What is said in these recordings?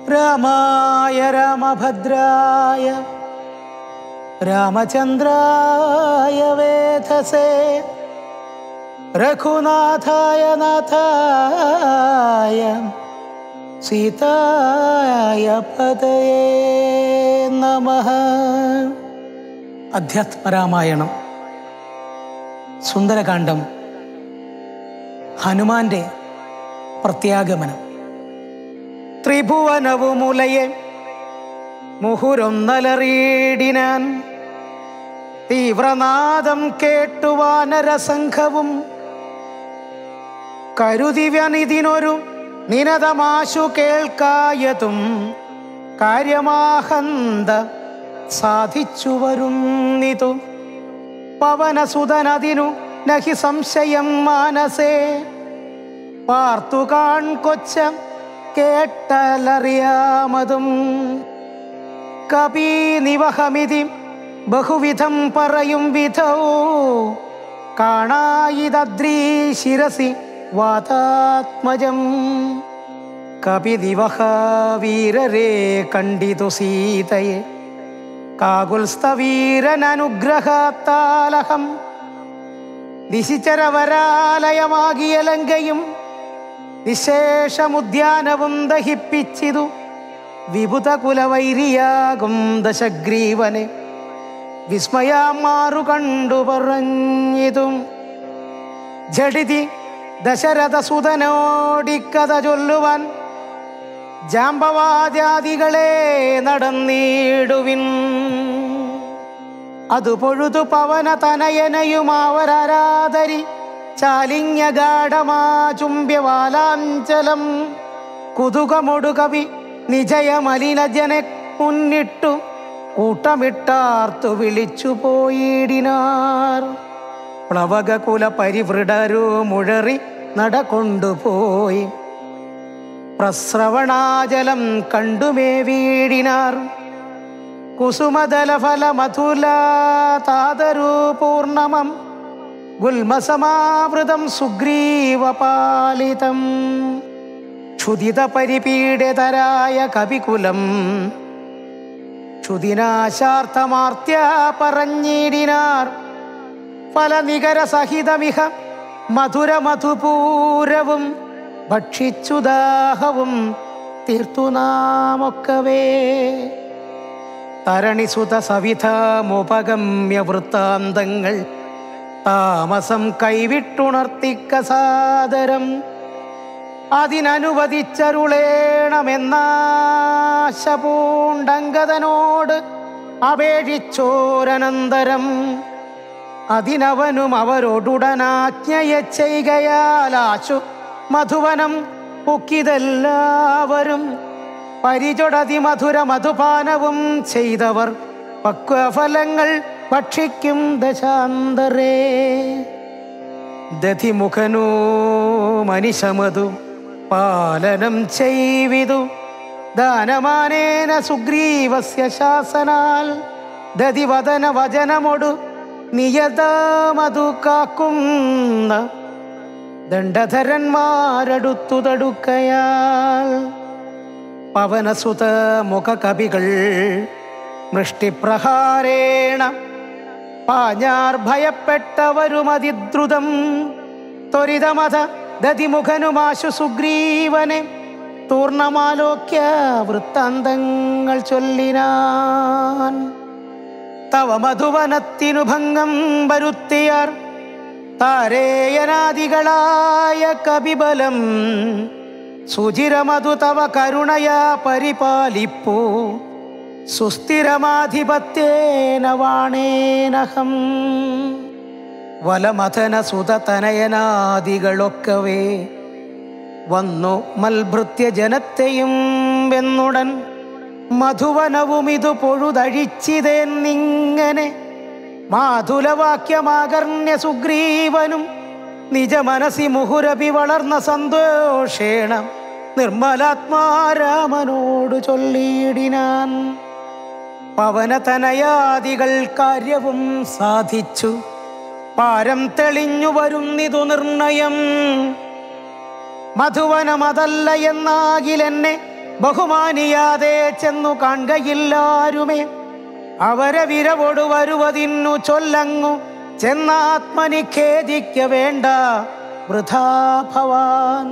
രാമായ രാമഭദ്രായ രാമചന്ദ്രായ വേധസേ രഘുനാഥായ നാഥായ സീതായ പതയേ നമ അധ്യാത്മരാമായണം സുന്ദരകാന്ഡം ഹനുമാന്റെ പ്രത്യാഗമനം ത്രിഭുവനവുമുലയെ മുഹുരൊന്നലറിയിടിനാൻ തീവ്രനാദം കേട്ടു വാനരസംഘവും കരുതിവനിതിനൊരു നിനതമാശു കേൾക്കായതും കാര്യമാഹന്ത സാധിച്ചു വരുന്നിതു പവനസുതനതിനു നഹി സംശയം മാനസേ പാർത്തു കാൺ കൊച്ച കേട്ടലറിയാമതും കപി നിവഹമിതി ബഹുവിധം പറയും വിധൗ കാണായിതദ്രീ ശിരസി വാതാത്മജം കപിദിവഹ വീരരെ കണ്ടിതു സീതയെ കാകുൽസ്തവീരനനുഗ്രഹത്താലഹം ദിശിചരവരാലയമാകിയ ലങ്കയും വിശേഷമുദ്യാനവും ദഹിപ്പിച്ചിതു വിഭുതകുലവൈരിയാകും ദശഗ്രീവനെ വിസ്മയാമാറു കണ്ടു പറഞ്ഞിതും ജഡിതി ദശരഥസുതനോടിക്കഥ ചൊല്ലുവാൻ ജാമ്പവാദ്യാദികളെ നടന്നിടുവിൻ അതു പൊഴുതു പവന തനയനയുമാവരാരാധരി ചാലിഞ്ഞ ഗാഠമാ ചുംബ്യവാലാഞ്ചലം കുതുകമൊടു കവി നിജയമലിനജനെ മുന്നിട്ടു കൂട്ടമിട്ടാർത്തു വിളിച്ചു പോയിടിനാർ പ്ലവകകുല പരിവൃടരു മുഴറി നടകൊണ്ടുപോയി പ്രസ്രവണാജലം കണ്ടുമേ വീടിനാർ കുസുമദലഫല മധുല താതരു പൂർണമം ഗുൽമസമാവൃതം സുഗ്രീവപാലിതം ക്ഷുതിത പരിപീഡിതരായ കവികുലം ക്ഷുദിനാശാർത്ഥമാർത്യ പറഞ്ഞിടിനാർ ഫലനികര സഹിതമിഹ മധുര മധുപൂരവും ഭക്ഷിച്ചുദാഹവും തീർത്തു നാമൊക്കവേ തരണിസുത സവിധമുപഗമ്യ വൃത്താന്തങ്ങൾ താമസം കൈവിട്ടുണർത്തിക്ക സാദരം അതിനനുവദിച്ചരുളേണമെന്നാശപൂണ്ടങ്കതനോട് അപേക്ഷിച്ചോരനന്തരം അതിനവനും അവരോടുടനാജ്ഞയ ചെയ്കയാലാശു മധുവനം പൊക്കിതെല്ലാവരും പരിചൊടതി മധുര മധുപാനവും ചെയ്തവർ പക്വഫലങ്ങൾ ഭക്ഷിക്കും ദശാന്തരേ ദധിമുഖനു മനിഷമതു പാലനം ചെയ്വിതു ദാനമാനേന സുഗ്രീവസ്യ ശാസനാൽ ദതിവദന വചനമൊടു നിയതമതു കാക്കുന്ന ദണ്ഡധരന്മാരടുത്തു തടുക്കയാൽ പവനസുത മുഖകവികൾ മൃഷ്ടിപ്രഹാരേണ പാഞ്ഞാർ ഭയപ്പെട്ടവരുമതിദ്രുതം ത്വരിതമത ദതിമുഖനുമാശു സുഗ്രീവനെ തൂർണമാലോക്യ വൃത്താന്തങ്ങൾ ചൊല്ലിനാൻ തവ മധുവനത്തിനു ഭംഗം വരുത്തിയാർ താരേയനാദികളായ കപിബലം സുചിരമധു തവ കരുണയാ പരിപാലിപ്പൂ സുസ്ഥിരമാധിപത്യേന വാണേനഹം വലമഥന സുതതനയനാദികളൊക്കവേ വന്നു മൽഭൃത്യ ജനത്തെയും വെന്നുടൻ മധുവനവും ഇതു പൊഴുതഴിച്ചിതെന്നിങ്ങനെ മാതുലവാക്യമാകർണ്യ സുഗ്രീവനും നിജ മനസി മുഹുരപി വളർന്ന സന്തോഷേണ നിർമ്മലാത്മാരാമനോട് ചൊല്ലിയിടിനാൻ പവനതനയാദികൾ കാര്യവും സാധിച്ചു പാരം തെളിഞ്ഞു വരുന്നിതു നിർണയം മധുവനമതല്ല എന്നാകിലെന്നെ ബഹുമാനിയാതെ ചെന്നു കാണുകയില്ലാരുമേ അവരെ വിരവൊടു വരുവതിന്നു ചൊല്ലങ്ങു ചെന്നാത്മനി ഖേദിക്ക വേണ്ട വൃഥാ ഭവാൻ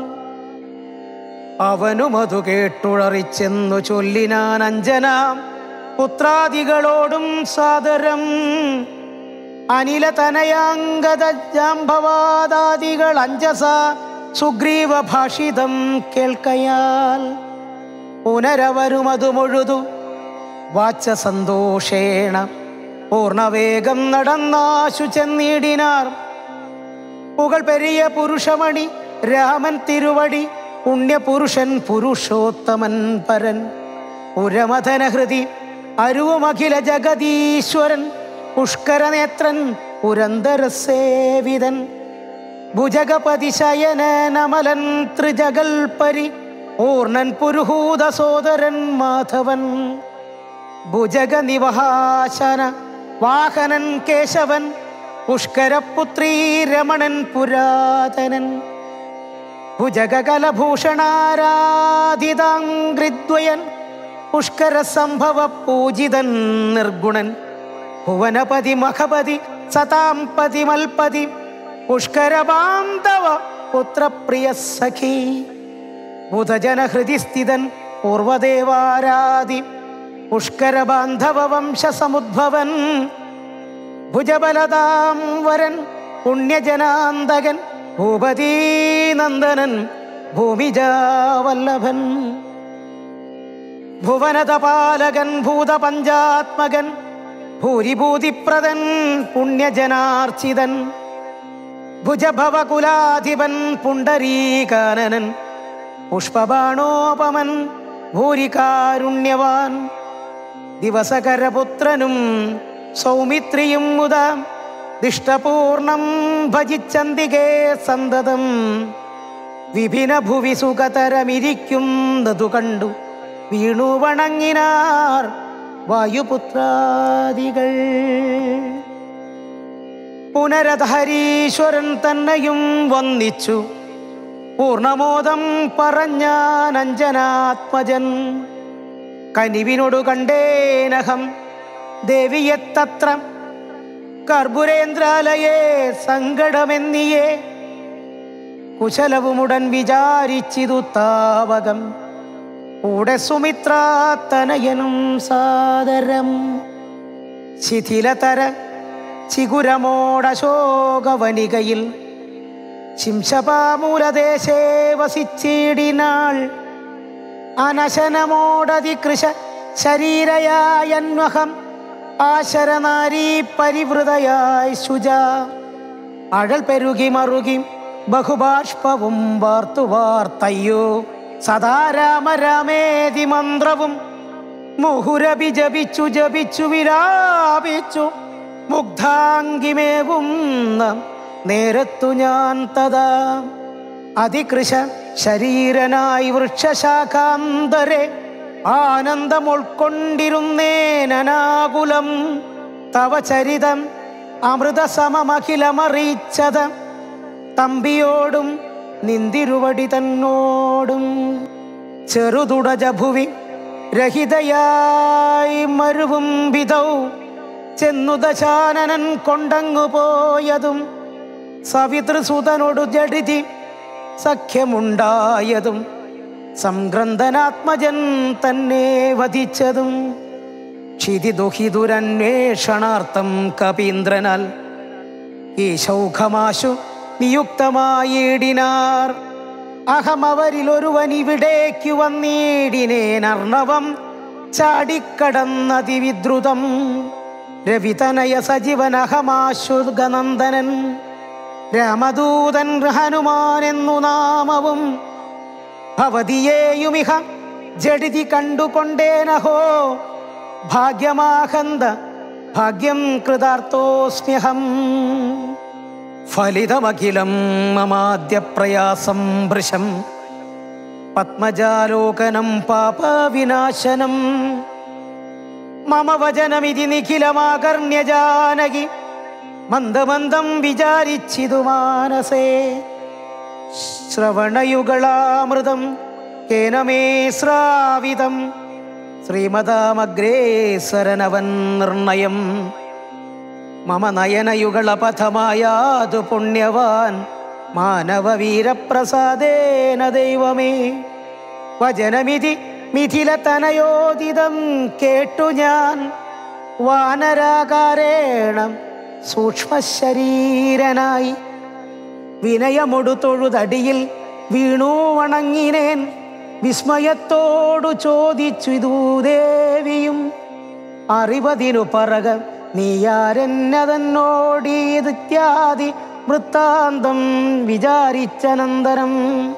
അവനും അതു കേട്ടുഴറിച്ചെന്നു ചൊല്ലിനാൻ അഞ്ജന പുത്രാദികളോടും സാദരം അനില തനയാംഗത ജാംഭവാദാദികൾ അഞ്ജസ സുഗ്രീവ ഭാഷിതം കേൾക്കയാൽ പുനരവരുമതു മുഴുതു വാച്ച സന്തോഷേണ പൂർണ്ണവേഗം നടന്നാശു ചെന്നിടിനാർ പുകൾ പെരിയ പുരുഷമണി രാമൻ തിരുവടി പുണ്യപുരുഷൻ പുരുഷോത്തമൻ പരൻ പുരമഥനഹൃതി അരുവുമഖില ജഗദീശ്വരൻ പുഷ്കരനേത്രൻ പുരന്തരസേവിതൻ ഭുജഗപതി ശയനമലൻ ത്രിജഗൽപരി പൂർണ്ണൻ പുരുഹൂത സോദരൻ മാധവൻ ഭുജഗ നിവഹാശന വാഹനൻ കേശവൻ പുഷ്കരപുത്രീ രമണൻ പുരാതനൻ ഭുജഗകലഭൂഷണാരാധിതാംഗ്രിദ്വയൻ പുഷ്കര സംഭവ പൂജിതൻ നിർഗുണൻ ഭുവനപതി മഖപതി സതാം പതി മൽപതി പുഷ്കരബാന്ധവ പുത്രപ്രിയ സഖി ബുധജനഹൃതി സ്ഥിതൻ പൂർവദേവാരാധി പുഷ്കരബാന്ധവ വംശസമുദ്ഭവൻ ഭുജബലതാം വരൻ പുണ്യജനാന്തകൻ ഭൂപതീനന്ദനൻ ഭൂമിജാവല്ലഭൻ ഭുവനതപാലകൻ ഭൂതപഞ്ചാത്മകൻ ഭൂരിഭൂതിപ്രദൻ പുണ്യജനാർച്ചിതൻ ഭുജഭവകുലാധിപൻ പുണ്ടരീകാനനൻ പുഷ്പബാണോപമൻ ഭൂരികാരുണ്യവാൻ ദിവസകരപുത്രനും സൗമിത്രിയും മുത ദിഷ്ടപൂർണം ഭജിച്ചന്തികേ സന്തതം വിപിന ഭുവി സുഖതരമിരിക്കുന്നതു കണ്ടു വീണു വണങ്ങിനാർ വായുപുത്രാദികൾ പുനരധരീശ്വരൻ തന്നെയും വന്നിച്ചു പൂർണമോദം പറഞ്ഞാൻ അഞ്ജനാത്മജൻ കനിവിനോടു കണ്ടേനഹം ദേവിയെ തത്ര കർപ്പുരേന്ദ്രാലയേ സങ്കടമെന്നിയേ കുശലവുമുടൻ വിചാരിച്ചിതു താവകം കൂടെ സുമിത്രാത്തനയനും സാദരം ശിഥിലതര ചിഗുരമോടശോകവനികയിൽ ശിംശപാമൂലദേശേ വസിച്ചിടിനാൾ അനശനമോടതികൃശ ശരീരയായന്വഹം ആശരനാരീ പരിവൃതയായി ശുച അഴൽ പെരുകി മറുകി ബഹുബാഷ്പവും വാർത്തു വാർത്തയ്യോ സദാ രാമ രാമേതി മന്ത്രവും മുഹുരപി ജപിച്ചു ജപിച്ചു വിലാപിച്ചു മുഗ്ധാംഗിമേവും നേരത്തു ഞാൻ തഥാ അതികൃശ ശരീരനായി വൃക്ഷശാഖാന്തരെ ആനന്ദം ഉൾക്കൊണ്ടിരുന്നേനനാകുലം തവ ചരിതം അമൃതസമമഖിലമറിയിച്ചത് തമ്പിയോടും നിന്തിരുവടി തന്നോടും ചെറുതുടജ ഭുവി രഹിതയായി മരുവും വിധൗ ചെന്നു ദശാനനൻ കൊണ്ടങ്ങു പോയതും സവിതൃസുതനോടു ജഡിതി സഖ്യമുണ്ടായതും സംഗ്രന്ഥനാത്മജൻ തന്നെ വധിച്ചതും ക്ഷിതിദുഹിതുരന്വേഷണാർത്ഥം കപീന്ദ്രനാൽ ഈ ശൗഖമാശു നിയുക്തമായിടിനാർ അഹമവരിലൊരുവൻ ഇവിടേക്കു വന്നിടിനേൻ അർണവം ചാടിക്കടന്നതിവിദ്രുതം രവിതനയ സജീവൻ അഹമാശുഗനന്ദനൻ രാമദൂതൻ ഹനുമാൻ എന്നു നാമവും ഭവതിയേയുമിഹ ജഡിതി കണ്ടുകൊണ്ടേനഹോ ഭാഗ്യമാഹന്ത ഭാഗ്യം കൃതാർത്ഥോസ്മ്യഹം ഫലിതമഖിലം മമാദ്യ പ്രയാസം ഭൃശം പത്മജാലോകനം പാപവിനാശനം മമ വചനമിതി നിഖിലമാകർണ്യ ജാനകി മന്ദമന്ദം വിചാരിച്ചിതു മാനസേ ശ്രവണയുഗളാമൃതം കേന മേ ശ്രാവിതം ശ്രീമതാമഗ്രേസരനവൻ നിർണയം മമ നയനയുഗളപഥമായാതു പുണ്യവാൻ മാനവവീരപ്രസാദേന ദൈവമേ വചനമിതി മിഥിലതനയോദിതം കേട്ടു ഞാൻ വാനരാകാരേണം സൂക്ഷ്മശരീരനായി വിനയമൊടു തൊഴുതടിയിൽ വീണു വണങ്ങിനേൻ വിസ്മയത്തോടു ചോദിച്ചു ഇതൂ ദേവിയും അറിവതിനു പറക നീയാരെന്നതന്നോടീതിത്യാദി വൃത്താന്തം വിചാരിച്ചനന്തരം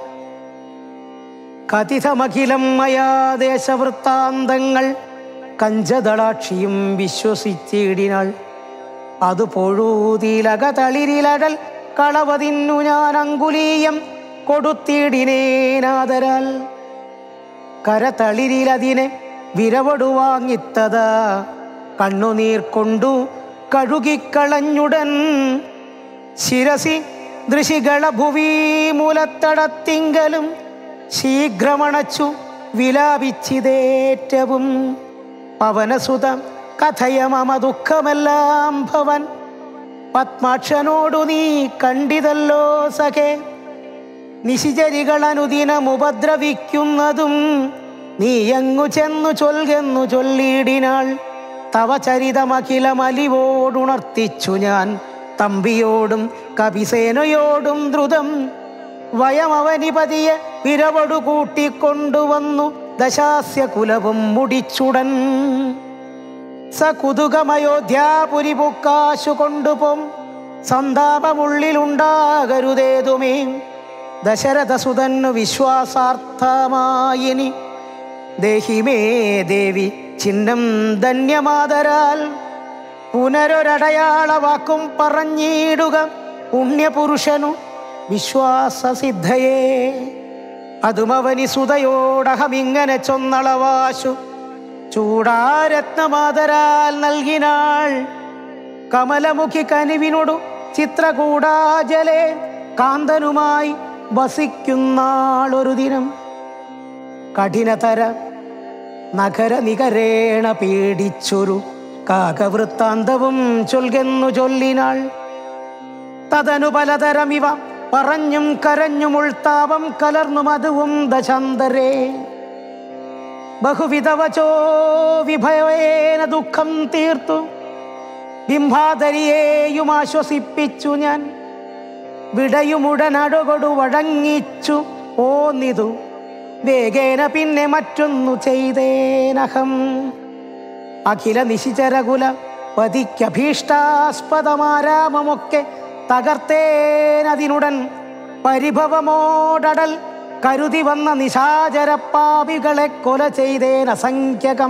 കഥിതമഖിലം മയാ ദേശവൃത്താന്തങ്ങൾ കഞ്ചദളാക്ഷിയും വിശ്വസിച്ചിടിനാൾ അത് പൊഴൂതിലക തളിരിലടൽ കളവതിന്നു ഞാൻ അങ്കുലീയം കൊടുത്തിടിനേനാദരാൽ കരതളിരിലതിനെ വിരവടുവാങ്ങിത്തതാ കണ്ണുനീർ കൊണ്ടു കഴുകിക്കളഞ്ഞുടൻ ശിരസി ദൃശികള ഭുവി മൂലത്തടത്തിങ്കലും ശീഘ്രമണച്ചു വിലാപിച്ചിതേറ്റവും പവനസുത കഥയ മമ ദുഃഖമെല്ലാം ഭവൻ പത്മാക്ഷനോടു നീ കണ്ടിതല്ലോ സഖേ നിശിചരികൾ അനുദിനം ഉപദ്രവിക്കുന്നതും നീ എങ്ങു ചെന്നു ചൊൽകെന്നു ചൊല്ലിയിടിനാൾ തവ ചരിതമഖിലമലിവോടുണർത്തിച്ചു ഞാൻ തമ്പിയോടും കപിസേനയോടും ദ്രുതം വയമവനിപതിയെ വിരവടു കൂട്ടിക്കൊണ്ടുവന്നു ദശാസ്യ കുലവും മുടിച്ചുടൻ സ കുതുകമയോധ്യാപുരി പുക്കാശു കൊണ്ടുപോം സന്താപമുള്ളിലുണ്ടാകരുതേതുമേ ദശരഥസുതന്നു വിശ്വാസാർത്ഥമായിനി ദേഹിമേ ദേവി ചിഹ്നം ധന്യമാതരാൽ പുനരൊരടയാള വാക്കും പറഞ്ഞിടുക പുണ്യപുരുഷനു വിശ്വാസസിദ്ധയേ അതുമവനി സുതയോടഹമിങ്ങനെ ചൊന്നളവാശു ചൂടാരത്നമാതരാൽ നൽകിനാൾ കമലമുഖി കനിവിനോടു ചിത്രകൂടാജലെ കാന്തനുമായി വസിക്കുന്നാളൊരു ദിനം കഠിനതര നഗര നികരേണ പീഡിച്ചൊരു കാകവൃത്താന്തവും ചൊൽകെന്നു ചൊല്ലിനാൾ തതനു പലതരമിവ പറഞ്ഞും കരഞ്ഞും ഉൾത്താപം കലർന്നു മധുവും ദശാന്തരേ ബഹുവിധവചോ വിഭയേന ദുഃഖം തീർത്തു ബിംബാധരിയെയും ആശ്വസിപ്പിച്ചു ഞാൻ വിടയുമുടനടുകൊടു വഴങ്ങിച്ചു ഓന്നിതു വേഗേന പിന്നെ മറ്റൊന്നു ചെയ്തേനഹം അഖില നിശിചരകുല പതിക്കഭീഷ്ടാസ്പദമാരാമമൊക്കെ തകർത്തേനതിനുടൻ പരിഭവമോടടൽ കരുതി വന്ന നിശാചരപ്പാപികളെ കൊല ചെയ്തേൻ അസംഖ്യകം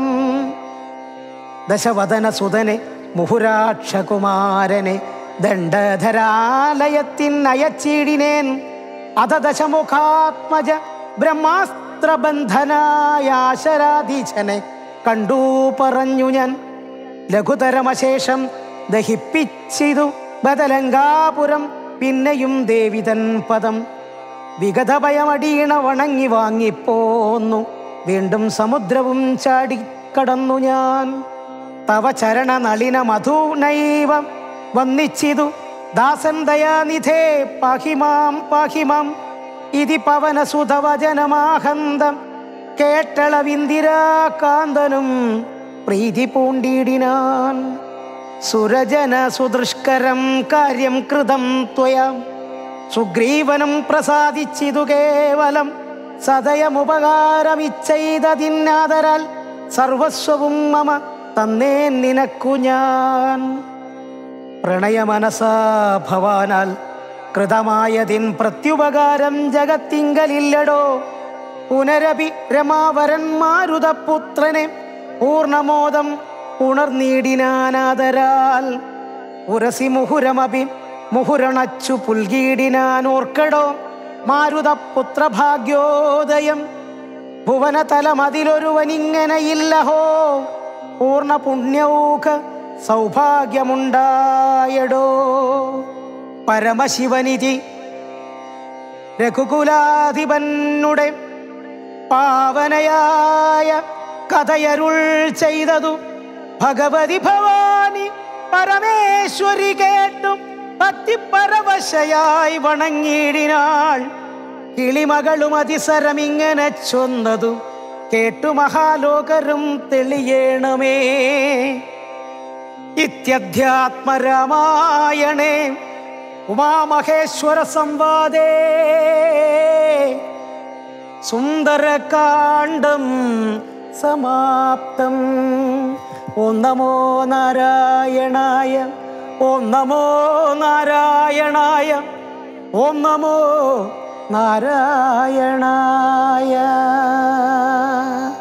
ദശവദന സുതനെ മുഹുരാക്ഷകുമാരനെ ദണ്ഡധരാലയത്തിൻ അയച്ചിടിനേൻ അത ദശമുഖാത്മജ ബ്രഹ്മാസ്ത്രബന്ധനായ ആശരാധീശനെ കണ്ടു പറഞ്ഞു ഞാൻ ലഘുതരമശേഷം ദഹിപ്പിച്ചിതു ബദലങ്കാപുരം പിന്നെയും ദേവിതൻ പദം വിഗതഭയമടീണ വണങ്ങി വാങ്ങിപ്പോന്നു വീണ്ടും സമുദ്രവും ചാടിക്കടന്നു ഞാൻ തവ ചരണ നളിന മധുനൈവ വന്നിച്ചിതു ദാസൻ ദയാനിധേ പാഹിമാം പാഹിമാം ഇതി പവനസുതവചനമാഹന്തം കേട്ടളവിന്ദിരാകാന്തനും പ്രീതി പൂണ്ടിടിനാൻ സുരജന സുദുഷ്കരം കാര്യം കൃതം ത്വയാം സുഗ്രീവനം പ്രസാദിച്ചിതു കേവലം സദയമുപകാരമിച്ചെയ്തതിന്നാദരാൽ സർവസ്വവും മമ തന്നേ നിനക്കു ഞാൻ പ്രണയമനസാ ഭവാനാൽ കൃതമായതിൻ പ്രത്യുപകാരം ജഗത്തിങ്കലില്ലടോ പുനരപി രമാവരന്മാരുതപുത്രനെ പൂർണമോദം ഉണർന്നീടിനാനാദരാൽ ഉരസി മുഹുരമപി മുഹുരണച്ചു പുൽകീടിനാൻ ഓർക്കടോ മാരുതപുത്രഭാഗ്യോദയം ഭുവനതലമതിലൊരുവനിങ്ങനെയില്ലഹോ പൂർണ്ണ പുണ്യൗഖ സൗഭാഗ്യമുണ്ടായടോ പരമശിവനിധി രഘുകുലാധിപനുടെ പാവനയായ കഥയരുൾ ചെയ്തതു ഭഗവതി ഭവാനി പരമേശ്വരി കേട്ടും ഭക്തിപരവശയായി വണങ്ങിയിടിനാൾ കിളിമകളും അതിസരമിങ്ങനെ ചൊന്നതു കേട്ടു മഹാലോകരും തെളിയേണമേ ഇത്യധ്യാത്മരാമായണേ ഉമാമഹേശ്വര സംവാദേ സുന്ദരകാണ്ഡം സമാപ്തം ഓം നമോ നാരായണായ ഓം നമോ നാരായണായ ഓം നമോ നാരായണായ